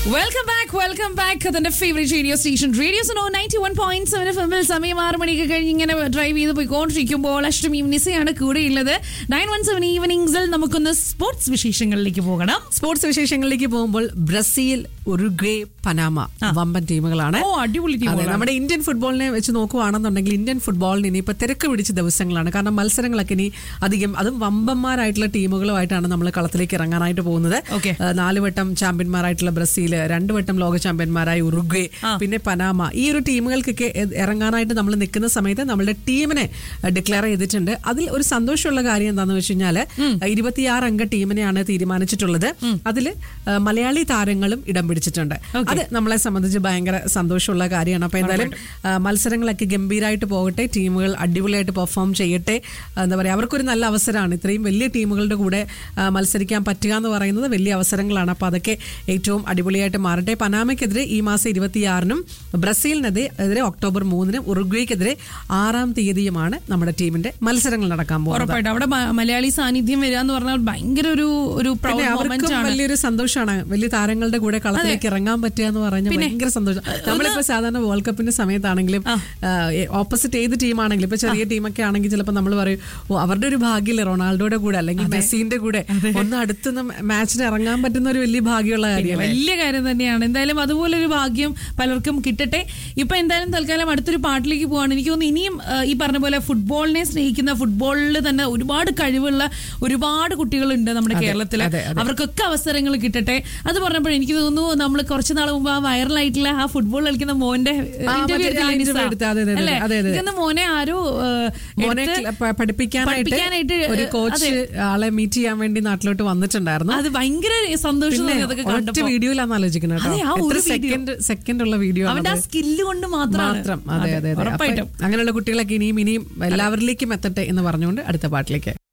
Welcome back welcome back അതിന്റെ favourite radio station radio so ninety one point seven F എമ്മിൽ സമയം ആറ് മണിക്ക് കഴിഞ്ഞ് ഇങ്ങനെ ഡ്രൈവ് ചെയ്ത് പോയിക്കൊണ്ടിരിക്കുമ്പോൾ അഷ്ടമിയും നിസയാണ് കൂടെയുള്ളത് നയൻ വൺ സെവൻ ഈവനിങ്സിൽ നമുക്കൊന്ന് സ്പോർട്സ് വിശേഷങ്ങളിലേക്ക് പോകണം സ്പോർട്സ് വിശേഷങ്ങളിലേക്ക് പോകുമ്പോൾ ബ്രസീൽ ഉറുഗ്വേ പനാമ വമ്പൻ ടീമുകളാണ് ഓ അടിപൊളി അതെ ടീം നമ്മുടെ ഇന്ത്യൻ ഫുട്ബോളിനെ വെച്ച് നോക്കുവാണെന്നുണ്ടെങ്കിൽ ഇന്ത്യൻ ഫുട്ബോളിന് ഇനിയിപ്പോൾ തിരക്ക് പിടിച്ച ദിവസങ്ങളാണ് കാരണം മത്സരങ്ങളൊക്കെ ഇനി അധികം അതും വമ്പന്മാരായിട്ടുള്ള ടീമുകളുമായിട്ടാണ് നമ്മൾ കളത്തിലേക്ക് ഇറങ്ങാനായിട്ട് പോകുന്നത് Okay. ഏഹ് നാല് വട്ടം ചാമ്പ്യന്മാരായിട്ടുള്ള ബ്രസീൽ രണ്ട് വട്ടം ലോക ചാമ്പ്യന്മാരായ ഉറുഗ്വേ പിന്നെ പനാമ ഈ ഒരു ടീമുകൾക്കൊക്കെ എ- ഇറങ്ങാനായിട്ട് നമ്മൾ നിൽക്കുന്ന സമയത്ത് നമ്മളുടെ ടീമിനെ ഡിക്ലെയർ ചെയ്തിട്ടുണ്ട് അതിൽ ഒരു സന്തോഷമുള്ള കാര്യം എന്താണെന്ന് വെച്ച് കഴിഞ്ഞാൽ ഇരുപത്തിയാറ് അംഗ ടീമിനെയാണ് തീരുമാനിച്ചിട്ടുള്ളത് അതിൽ മലയാളി താരങ്ങളും ഇടം പിടിച്ചിട്ടുണ്ട് അത് നമ്മളെ സംബന്ധിച്ച് ഭയങ്കര സന്തോഷമുള്ള കാര്യമാണ് അപ്പൊ എന്തായാലും ആ, മത്സരങ്ങളൊക്കെ ഗംഭീരമായിട്ട് പോകട്ടെ ടീമുകൾ അടിപൊളിയായിട്ട് പെർഫോം ചെയ്യട്ടെ ആ, എന്താ പറയുക അവർക്കൊരു നല്ല അവസരമാണ് ഇത്രയും വലിയ ടീമുകളുടെ കൂടെ ആ, മത്സരിക്കാൻ പറ്റുക എന്ന് പറയുന്നത് വലിയ അവസരങ്ങളാണ് അപ്പൊ അതൊക്കെ ഏറ്റവും അടിപൊളിയായിട്ട് മാറട്ടെ പനാമയ്ക്കെതിരെ ഈ മാസം ഇരുപത്തിയാറിനും ബ്രസീലിനെതിരെ ഒക്ടോബർ മൂന്നിനും ഉറുഗ്വേക്കെതിരെ ആറാം തീയതിയുമാണ് നമ്മുടെ ടീമിന്റെ മത്സരങ്ങൾ നടക്കാൻ പോകുന്നത് ഉറപ്പായിട്ടും അവിടെ മ- മലയാളി സാന്നിധ്യം വരിക എന്ന് പറഞ്ഞാൽ ഭയങ്കര ഒരു ഒരു പിന്നെ പ്രൗഡ് മൊമെന്റ് അവർക്കും ആണ് വലിയൊരു സന്തോഷമാണ് വലിയ താരങ്ങളുടെ കൂടെ കളത്തിലേക്ക് ഇറങ്ങാൻ പറ്റുക എന്ന് പറഞ്ഞാൽ ഭയങ്കര സന്തോഷം നമ്മളിപ്പോ സാധാരണ വേൾഡ് കപ്പിന്റെ സമയത്താണെങ്കിലും ഓപ്പോസിറ്റ് ഏത് ടീമാണെങ്കിലും ഇപ്പൊ ചെറിയ ടീമൊക്കെ ആണെങ്കിൽ ചിലപ്പോൾ നമ്മൾ പറയും ഓ അവരുടെ ഒരു ഭാഗ്യമില്ല റൊണാൾഡോയുടെ കൂടെ അല്ലെങ്കിൽ മെസ്സിന്റെ കൂടെ ഒന്ന് അടുത്തുനിന്ന് മാച്ചിന് ഇറങ്ങാൻ പറ്റുന്ന ഒരു വലിയ ഭാഗ്യമുള്ള കാര്യമല്ലേ വലിയ കാര്യം തന്നെയാണ് എന്തായാലും അതുപോലെ ഒരു ഭാഗ്യം പലർക്കും കിട്ടട്ടെ ഇപ്പൊ എന്തായാലും തൽക്കാലം അടുത്തൊരു പാട്ടിലേക്ക് പോവാണ് എനിക്ക് തോന്നുന്നു ഇനിയും ആ, ഈ പറഞ്ഞ പോലെ ഫുട്ബോളിനെ സ്നേഹിക്കുന്ന ഫുട്ബോളിൽ തന്നെ ഒരുപാട് കഴിവുള്ള ഒരുപാട് കുട്ടികളുണ്ട് നമ്മുടെ കേരളത്തിൽ അതെ, അവർക്കൊക്കെ അവസരങ്ങൾ കിട്ടട്ടെ അത് പറഞ്ഞപ്പോൾ എനിക്ക് തോന്നുന്നു നമ്മൾ കുറച്ച് നാൾ മുമ്പ് ആ വൈറലായിട്ടുള്ള ആ ഫുട്ബോൾ കളിക്കുന്ന മോന്റെ ആ, ഇന്റർവ്യൂ മറ്റേ ആ interview എടുത്ത, അതെ, അതെ, അതെ, അതെ, അതെ. മോനെ ആരോ ആ, മോനെ എടുത്ത് ക്ല- പ- പഠിപ്പിക്കാനായിട്ട് പഠിപ്പിക്കാനായിട്ട്, ഒരു കോച്ച് ആളെ മീറ്റ് ചെയ്യാൻ വേണ്ടി നാട്ടിലോട്ട് വന്നിട്ടുണ്ടായിരുന്നു അത് ഭയങ്കര സന്തോഷം തോന്നി അതൊക്കെ ഒറ്റ കണ്ടപ്പോൾ വീഡിയോയിലാണ് ആലോചിക്കുന്നത് അതെ, ആ ഒരു സെക്കൻഡ് സെക്കൻഡ് ഉള്ള വീഡിയോ അവന്റെ ആ സ്കില്ല് കൊണ്ട് മാത്രമാണ് മാത്രം അതെ അതെ അതെ അപ്പൊ ഉറപ്പായിട്ടും അങ്ങനെയുള്ള കുട്ടികളൊക്കെ ഇനിയും ഇനിയും എല്ലാവരിലേക്കും എത്തട്ടെ എന്ന് പറഞ്ഞുകൊണ്ട് അടുത്ത പാട്ടിലേക്ക്